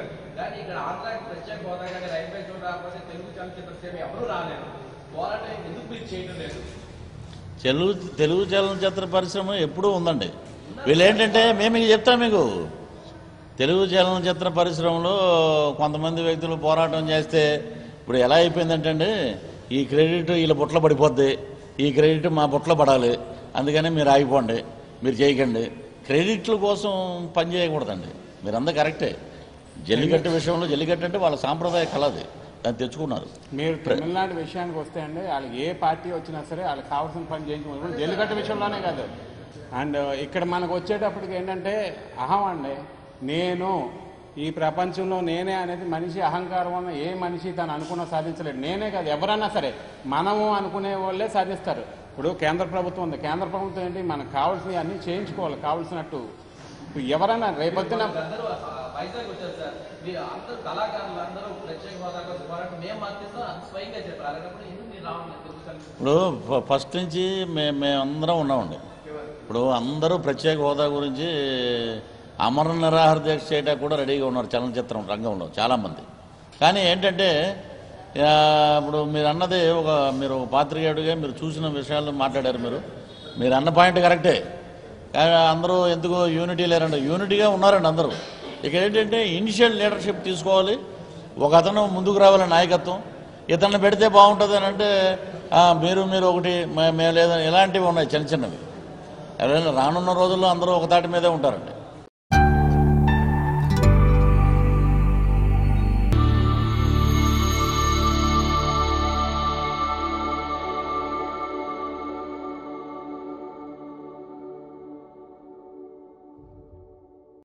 కానీ ఇక్కడ ఆంధ్రాకి ప్రత్యేక హోదా కానీ రైల్వే జోన్ రాకపోతే తెలుగు చలనచిత్ర సేవ ఎవరూ రాలేదు పోరాటం ఎందుకు మీరు చేయడం లేదు తెలుగు తెలుగు చలనచిత్ర పరిశ్రమ ఎప్పుడూ ఉందండి వీళ్ళు ఏంటంటే మేము మీకు చెప్తాం మీకు తెలుగు చలనచిత్ర పరిశ్రమలో కొంతమంది వ్యక్తులు పోరాటం చేస్తే ఇప్పుడు ఎలా అయిపోయిందంటే అండి ఈ క్రెడిట్ వీళ్ళ బుట్టలో పడిపోద్ది ఈ క్రెడిట్ మా బుట్టలో పడాలి అందుకని మీరు ఆగిపోండి మీరు చేయకండి క్రెడిట్ల కోసం పని చేయకూడదండి మీరందరూ కరెక్టే జల్లికట్టు విషయంలో జల్లికట్టు అంటే వాళ్ళ సాంప్రదాయ కళ అది దాన్ని తెచ్చుకున్నారు మీరు తమిళనాడు విషయానికి వస్తే అండి వాళ్ళకి ఏ పార్టీ వచ్చినా సరే వాళ్ళకి కావాల్సిన పని చేయించుకోవాలి జల్లికట్టు విషయంలోనే కాదు అండ్ ఇక్కడ మనకు వచ్చేటప్పటికి ఏంటంటే అహం అండి నేను ఈ ప్రపంచంలో నేనే అనేది మనిషి అహంకారం వల్ల ఏ మనిషి తను అనుకున్న సాధించలేడు నేనే కాదు ఎవరన్నా సరే మనము అనుకునే వాళ్ళే సాధిస్తారు ఇప్పుడు కేంద్ర ప్రభుత్వం ఉంది కేంద్ర ప్రభుత్వం ఏంటి మనకు కావాల్సినవి అన్నీ చేయించుకోవాలి కావాల్సినట్టు ఇప్పుడు ఎవరైనా రేపొద్దున అందరూ వైజాగ్ వచ్చారు సార్ మీరు అందరూ కళాకారులు అందరూ ప్రత్యేక హోదా కోసం పోరాటం మేము మాత్రం అంత స్వయంగా చెప్పారు అలాంటప్పుడు ఎందుకు మీరు రావట్లేదు తెలుగు చలనచిత్ర ఇప్పుడు ఫ- ఫస్ట్ నుంచి మే మేమందరం ఉన్నామండి ఇప్పుడు అందరూ ప్రత్యేక హోదా గురించి అమర నిరాహార దీక్ష చేయడానికి కూడా రెడీగా ఉన్నారు చలనచిత్రం రంగంలో చాలామంది కానీ ఏంటంటే ఆ, ఇప్పుడు మీరు అన్నది ఒక మీరు ఒక పాత్రికేయుడిగా మీరు చూసిన విషయాలు మాట్లాడారు మీరు మీరు అన్న పాయింట్ కరెక్టే కానీ అందరూ ఎందుకు యూనిటీ లేరండి యూనిటీగా ఉన్నారండి అందరూ ఇక్కడ ఏంటంటే ఇనిషియల్ లీడర్షిప్ తీసుకోవాలి ఒక అతను ముందుకు రావాలి నాయకత్వం ఇతన్ని పెడితే బాగుంటుంది అని అంటే ఆ, మీరు మీరు ఒకటి మే- మేము లేదా ఇలాంటివి ఉన్నాయి చిన్న చిన్నవి ఎవరైనా రానున్న రోజుల్లో అందరూ ఒక తాటి మీదే ఉంటారండి